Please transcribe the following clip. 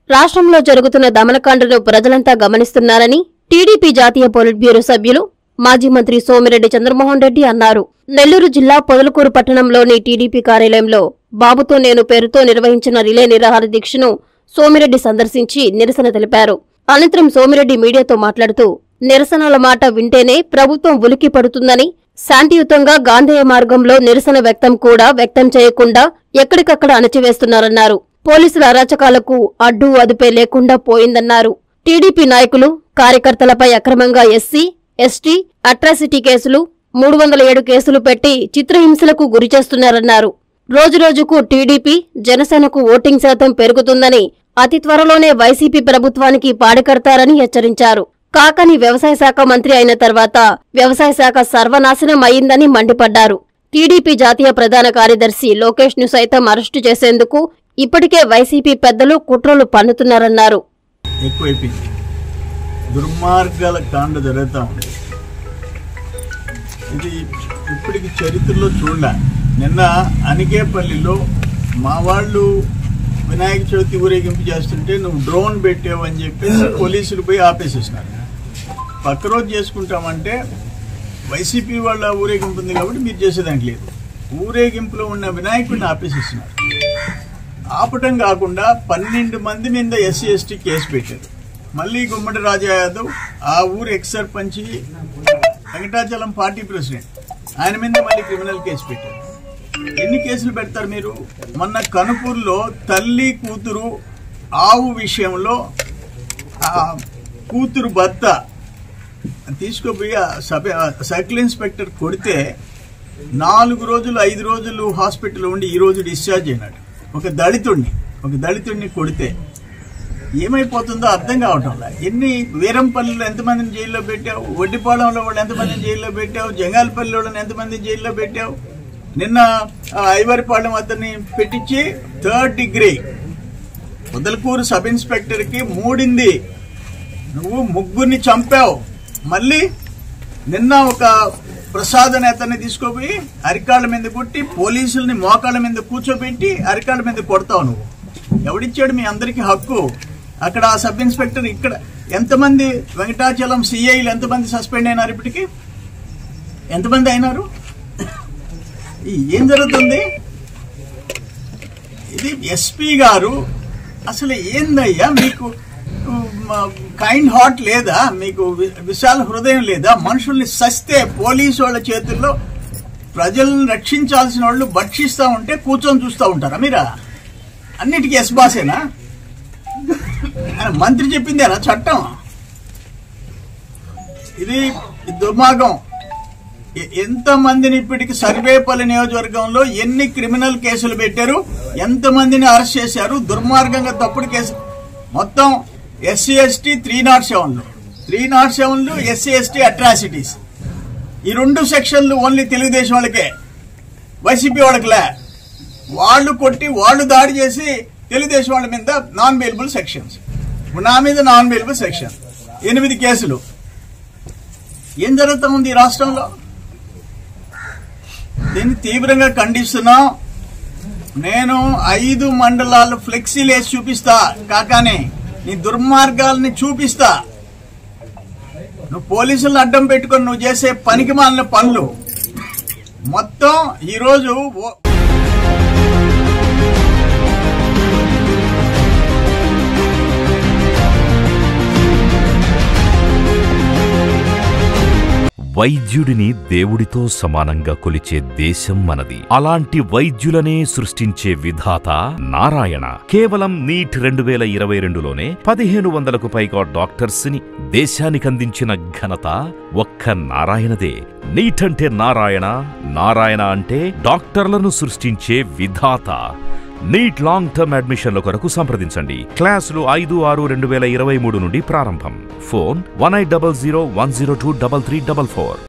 రాష్ట్రంలో జరుగుతున్న దమనకాండను ప్రజలంతా గమనిస్తున్నారని టీడీపీ జాతీయ పొలిట్ బ్యూరో సభ్యులు మాజీ మంత్రి సోమిరెడ్డి చంద్రమోహన్ రెడ్డి అన్నారు నెల్లూరు జిల్లా పొదలకూరు పట్టణంలోని టీడీపీ కార్యాలయంలో బాబుతో నేను పేరుతో నిర్వహించిన రిలే నిరాహార దీక్షను సోమిరెడ్డి సందర్శించి నిరసన తెలిపారు అనంతరం సోమిరెడ్డి మీడియాతో మాట్లాడుతూ నిరసనల మాట వింటేనే ప్రభుత్వం ఉలికి పడుతుందని శాంతియుతంగా గాంధేయ మార్గంలో నిరసన వ్యక్తం కూడా వ్యక్తం చేయకుండా ఎక్కడికక్కడ అణచివేస్తున్నారన్నారు పోలీసుల అరాచకాలకు అడ్డు అదుపే లేకుండా పోయిందన్నారు టీడీపీ నాయకులు కార్యకర్తలపై అక్రమంగా ఎస్సీ ఎస్టీ అట్రాసిటీ కేసులు మూడు వందల ఏడు కేసులు పెట్టి చిత్రహింసలకు గురిచేస్తున్నారన్నారు రోజురోజుకు టీడీపీ జనసేనకు ఓటింగ్ శాతం పెరుగుతుందని అతి త్వరలోనే వైసీపీ ప్రభుత్వానికి పాడికడతారని హెచ్చరించారు కాకని వ్యవసాయ శాఖ మంత్రి అయిన తర్వాత వ్యవసాయ శాఖ సర్వనాశనం అయిందని మండిపడ్డారు టీడీపీ జాతీయ ప్రధాన కార్యదర్శి లోకేష్ ను సైతం అరెస్టు చేసేందుకు ఇప్పటికే వైసీపీ పెద్దలు కుట్రలు పన్నుతున్నారన్నారు ఎక్కువైపోయింది దుర్మార్గాల కాండ జరుగుతూ ఉంది ఇది ఇప్పటికి చరిత్రలో చూడలే నిన్న అనికేపల్లిలో మా వాళ్ళు వినాయక చవితి ఊరేగింపు చేస్తుంటే నువ్వు డ్రోన్ పెట్టావు అని చెప్పేసి పోలీసులు పోయి ఆపేసేసినారు పక్క రోజు చేసుకుంటామంటే వైసీపీ వాళ్ళ ఊరేగింపు ఉంది కాబట్టి మీరు చేసేదానికి లేదు ఊరేగింపులో ఉన్న వినాయకుడిని ఆపేసేసినారు ఆపటం కాకుండా పన్నెండు మంది మీద ఎస్సీ ఎస్టీ కేసు పెట్టారు మళ్ళీ గుమ్మడి రాజా యాదవ్ ఆ ఊరు ex sarpanch Venkatachalam party president ఆయన మీద మళ్ళీ క్రిమినల్ కేసు పెట్టారు ఎన్ని కేసులు పెడతారు మీరు మొన్న కనుపూర్లో తల్లి కూతురు ఆవు విషయంలో ఆ కూతురు భర్త తీసుకుపోయి ఆ సబ్ ఆ సర్కిల్ ఇన్స్పెక్టర్ కొడితే నాలుగు రోజులు ఐదు రోజులు హాస్పిటల్ ఉండి ఈ రోజు డిశ్చార్జ్ అయినాడు ఒక దళితుడిని ఒక దళితుడిని కొడితే ఏమైపోతుందో అర్థం కావటంలా ఎన్ని వీరంపల్లిలో ఎంతమందిని జైల్లో పెట్టావు వడ్డిపాళెంలో వాళ్ళు ఎంతమందిని జైల్లో పెట్టావు జంగాలపల్లి వాళ్ళని ఎంతమందిని జైల్లో పెట్టావు నిన్న ఆ, ఐవరిపాళెం అతన్ని పెట్టించి third degree Podalakuru sub inspector కి మూడింది నువ్వు ముగ్గురిని చంపావు మళ్ళీ నిన్న ఒక ప్రసాద్ అనే అతన్ని తీసుకుపోయి అరికాళ్ళ మీద కొట్టి పోలీసుల్ని మోకాళ్ళ మీద కూర్చోబెట్టి అరికాళ్ళ మీద కొడతావు నువ్వు ఎవడిచ్చాడు మీ అందరికీ హక్కు అక్కడ ఆ సబ్ ఇన్స్పెక్టర్ ఇక్కడ ఎంతమంది వెంకటాచలం సిఐలు ఎంతమంది సస్పెండ్ అయినారు ఇప్పటికి ఎంతమంది అయినారు ఈ ఏం జరుగుతుంది ఇది ఎస్పీ గారు అసలు ఏందయ్యా మీకు కైండ్ హార్ట్ లేదా మీకు వి- విశాల హృదయం లేదా మనుషుల్ని సస్తే పోలీసు వాళ్ళ చేతుల్లో ప్రజలను రక్షించాల్సిన వాళ్ళు భక్షిస్తా ఉంటే కూర్చొని చూస్తూ ఉంటారా మీరా అన్నిటికీ ఎస్ బాసేనా ఆయన మంత్రి చెప్పిందేనా చట్టం ఇది దుర్మార్గం ఎ- ఎంతమందిని ఇప్పటికి సర్వేపల్లి నియోజకవర్గంలో ఎన్ని క్రిమినల్ కేసులు పెట్టారు ఎంతమందిని అరెస్ట్ చేశారు దుర్మార్గంగా తప్పుడు కేసు మొత్తం ఎస్సీ ఎస్టీ త్రీ నాట్ సెవెన్లు త్రీ నాట్ సెవెన్లు ఎస్సీ ఎస్టీ అట్రాసిటీస్ ఈ రెండు సెక్షన్లు ఓన్లీ తెలుగుదేశం వాళ్ళకే వైసీపీ వాళ్ళకిలే వాళ్ళు కొట్టి వాళ్ళు దాడి చేసి తెలుగుదేశం వాళ్ళ మీద నాన్ బెయిలబుల్ సెక్షన్స్ నా మీద నాన్ బెయిలబుల్ సెక్షన్ ఎనిమిది కేసులు ఏం జరుగుతా ఉంది ఈ రాష్ట్రంలో దీన్ని తీవ్రంగా ఖండిస్తున్నాం నేను ఐదు మండలాలు ఫ్లెక్సీలు వేసి చూపిస్తా కాకానే నీ దుర్మార్గాల్ని చూపిస్తా నువ్వు పోలీసులను అడ్డం పెట్టుకొని నువ్వు చేసే పనికి మాలిన పనులు మొత్తం ఈరోజు ఓ- వైద్యుడిని దేవుడితో సమానంగా కొలిచే దేశం మనది అలాంటి వైద్యులనే సృష్టించే విధాత నారాయణ కేవలం నీట్ రెండు వేల ఇరవై రెండులోనే పదిహేను వందలకు పైగా డాక్టర్స్ ని దేశానికందించిన ఘనత ఒక్క నారాయణదే నీట్ అంటే నారాయణ నారాయణ అంటే డాక్టర్లను సృష్టించే విధాత నీట్ లాంగ్ టర్మ్ అడ్మిషన్ల కొరకు సంప్రదించండి క్లాసులు ఐదు ఆరు రెండు వేల ఇరవై మూడు నుండి ప్రారంభం phone one eight double zero one zero two double three double four